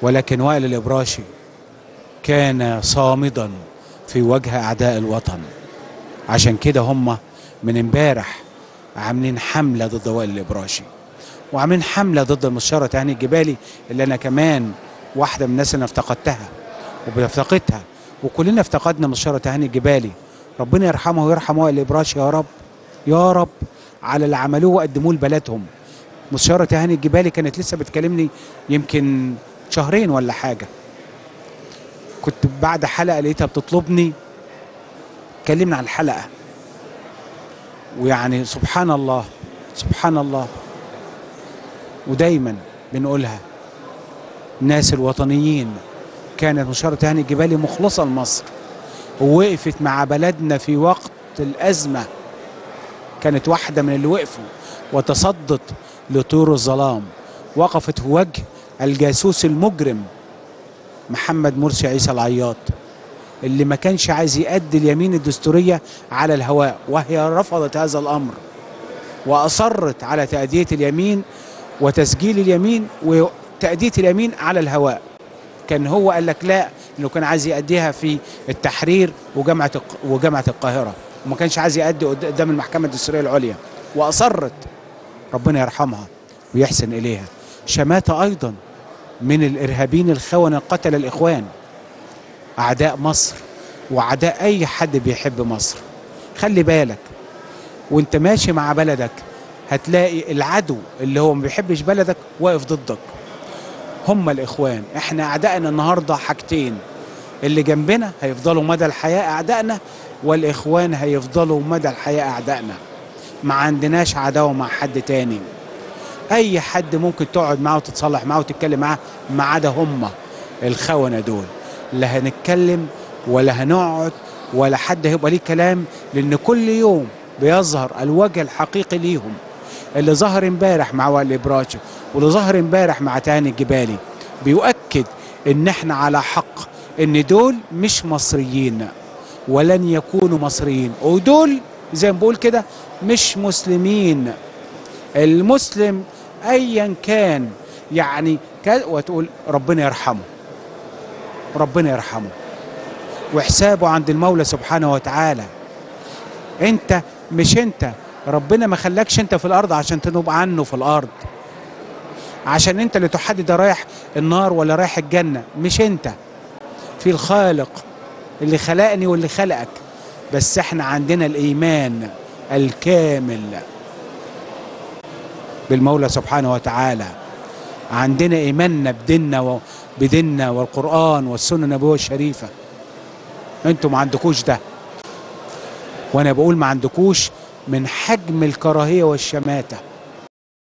ولكن وائل الإبراشي كان صامدا في وجه أعداء الوطن عشان كده هم من امبارح عاملين حملة ضد وائل الإبراشي وعاملين حملة ضد المستشارة تهاني الجبالي اللي أنا كمان واحدة من الناس اللي أنا افتقدتها وبفتقدها وكلنا افتقدنا مستشارة تهاني الجبالي ربنا يرحمه ويرحم وائل الإبراشي يا رب يا رب على اللي عملوه وقدموه لبلدهم مستشارة تهاني الجبالي كانت لسه بتكلمني يمكن شهرين ولا حاجة كنت بعد حلقة لقيتها بتطلبني اتكلمنا عن الحلقة ويعني سبحان الله سبحان الله ودايما بنقولها الناس الوطنيين كانت مشارة هاني الجبالي مخلصة لمصر ووقفت مع بلدنا في وقت الأزمة كانت واحدة من اللي وقفوا وتصدت لطور الظلام وقفت في وجه الجاسوس المجرم محمد مرسي عيسى العياط اللي ما كانش عايز يأدي اليمين الدستورية على الهواء وهي رفضت هذا الأمر وأصرت على تأدية اليمين وتسجيل اليمين وتأدية اليمين على الهواء كان هو قال لك لا انه كان عايز يأديها في التحرير وجامعة وجامعة القاهرة وما كانش عايز يأدي قدام المحكمة الدستورية العليا وأصرت ربنا يرحمها ويحسن إليها شماتة أيضا من الإرهابيين الخونة قتل الإخوان أعداء مصر وأعداء أي حد بيحب مصر خلي بالك وانت ماشي مع بلدك هتلاقي العدو اللي هو ما بيحبش بلدك واقف ضدك هم الإخوان احنا أعدائنا النهاردة حاجتين اللي جنبنا هيفضلوا مدى الحياة أعدائنا والإخوان هيفضلوا مدى الحياة أعدائنا ما عندناش عداوة مع حد تاني أي حد ممكن تقعد معاه وتتصالح معاه وتتكلم معاه ما عدا هم الخونة دول لا هنتكلم ولا هنقعد ولا حد هيبقى ليه كلام لأن كل يوم بيظهر الوجه الحقيقي ليهم اللي ظهر امبارح مع وائل إبراشي واللي ظهر امبارح مع تاني الجبالي بيؤكد ان احنا على حق ان دول مش مصريين ولن يكونوا مصريين ودول زي ما بقول كده مش مسلمين المسلم ايا كان يعني وتقول ربنا يرحمه ربنا يرحمه وحسابه عند المولى سبحانه وتعالى انت مش انت ربنا ما خلاكش انت في الارض عشان تنوب عنه في الارض عشان انت اللي تحدد رايح النار ولا رايح الجنه مش انت في الخالق اللي خلقني واللي خلقك بس احنا عندنا الايمان الكامل بالمولى سبحانه وتعالى عندنا ايماننا بديننا بديننا والقران والسنه النبويه الشريفه انتوا ما عندكوش ده وانا بقول ما عندكوش من حجم الكراهيه والشماته